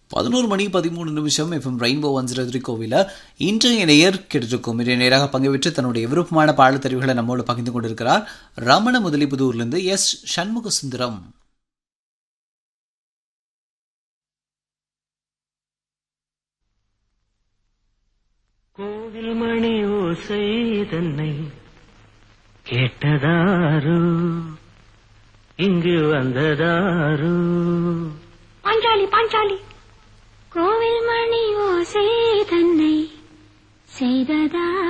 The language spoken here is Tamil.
பதினோரு மணி பதிமூணு நிமிஷம் FM rainbow one zero three கோவில இன்றைய நேயர் கேட்டிருக்கும் இன்றைய நேராக பங்கு பெற்று தன்னுடைய விருப்பமான பாடல் தெரிவுகளை நம்மோடு பகிர்ந்து கொண்டிருக்கிறார் ரமண முதலிபுதூர்லேருந்து எஸ் சண்முக சுந்தரம் கோவில் மணி ஓசை தன்னை கேட்டதாரு இங்கு வந்ததாரு பாஞ்சாலி பாஞ்சாலி கோவில் மணி ஓசை தன்னை செய்ததா